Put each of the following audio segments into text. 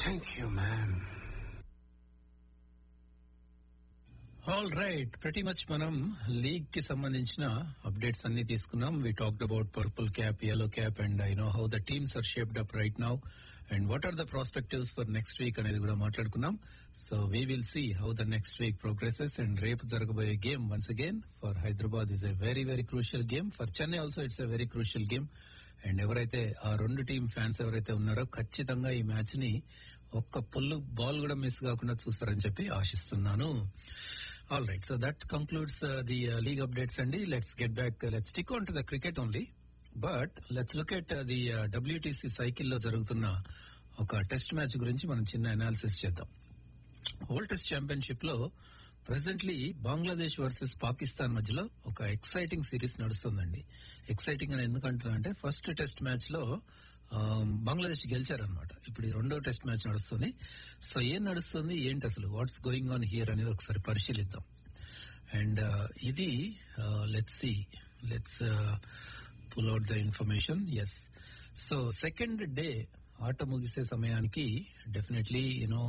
thank you ma'am all right ప్రతి match మనం league కి సంబంధించిన అప్డేట్స్ అన్ని తీసుకున్నాం we talked about purple cap yellow cap and I know how the teams are shaped up right now and what are the prospectives for next week అనేది కూడా మాట్లాడుకున్నాం so we will see how the next week progresses and రేపు జరగబోయే game once again for Hyderabad is a very very crucial game for Chennai also it's a very crucial game and ఎవరైతే ఆ రెండు team fans ఎవరైతే ఉన్నారో ఖచ్చితంగా ఈ మ్యాచ్ ని ఒక్క పుల్లు బాల్ కూడా మిస్ కాకుండా చూస్తారని చెప్పి ఆశిస్తున్నాను all right so that concludes the league updates అండి let's get back let's stick on to the cricket only but let's look at the WTC సైకిల్లో జరుగుతున్న ఒక టెస్ట్ మ్యాచ్ గురించి మనం చిన్న అనాలిసిస్ చేద్దాం వరల్డ్ టెస్ట్ ఛాంపియన్షిప్ లో ప్రెసెంట్లీ బంగ్లాదేశ్ వర్సెస్ పాకిస్తాన్ మధ్యలో ఒక ఎక్సైటింగ్ సిరీస్ నడుస్తుందండి ఎక్సైటింగ్ అని ఎందుకంటున్నా అంటే ఫస్ట్ టెస్ట్ మ్యాచ్ లో ఆ, బంగ్లాదేశ్ గెలిచారనమాట ఇప్పుడు ఈ రెండో టెస్ట్ మ్యాచ్ నడుస్తుంది సో ఏం నడుస్తుంది ఏంటి అసలు వాట్స్ గోయింగ్ ఆన్ హియర్ అనేది ఒకసారి పరిశీలిద్దాం అండ్ ఇది let's see let's pull out the information yes so second day ఆట ముగిసే సమయానికి డెఫినెట్లీ యునో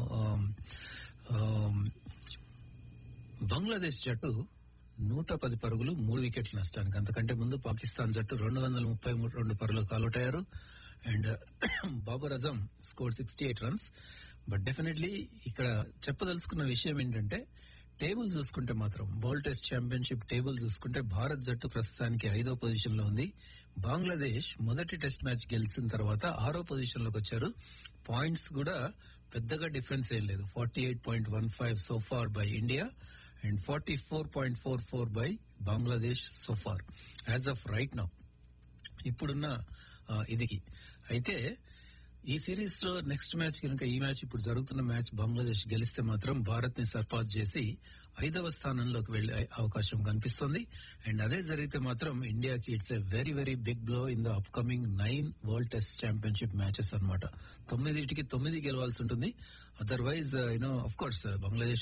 బంగ్లాదేశ్ జట్టు నూట పది పరుగులు మూడు వికెట్ల నష్టానికి అంతకంటే ముందు పాకిస్తాన్ జట్టు రెండు వందల ముప్పై రెండు పరుగులు కాలౌటయ్యారు and Babar Azam score sixty eight runs but definitely ఇక్కడ చెప్పదలుచుకున్న విషయం ఏంటంటే టేబుల్ చూసుకుంటే మాత్రం వరల్డ్ టెస్ట్ ఛాంపియన్షిప్ టేబుల్ చూసుకుంటే భారత్ జట్టు ప్రస్తుతానికి ఐదో పొజిషన్ లో ఉంది బంగ్లాదేశ్ మొదటి టెస్ట్ మ్యాచ్ గెలిచిన తర్వాత ఆరో పొజిషన్ లోకి వచ్చారు పాయింట్స్ కూడా పెద్దగా డిఫరెన్స్ ఏం లేదు forty eight point one five so far by India and forty four point four four by Bangladesh so far as of right now ఇప్పుడున్న ఆ, ఇదికి అయితే ఈ సిరీస్ లో నెక్స్ట్ మ్యాచ్ కనుక ఈ మ్యాచ్ ఇప్పుడు జరుగుతున్న మ్యాచ్ బంగ్లాదేశ్ గెలిస్తే మాత్రం భారత్ ని సర్పాస్ చేసి ఐదవ స్థానంలోకి వెళ్లే అవకాశం కనిపిస్తుంది అండ్ అదే జరిగితే మాత్రం ఇండియాకి it's a very very big blow in the upcoming nine world test championship matches అన్నమాట తొమ్మిదిటికి తొమ్మిది గెలవాల్సి ఉంటుంది otherwise you know of course Bangladesh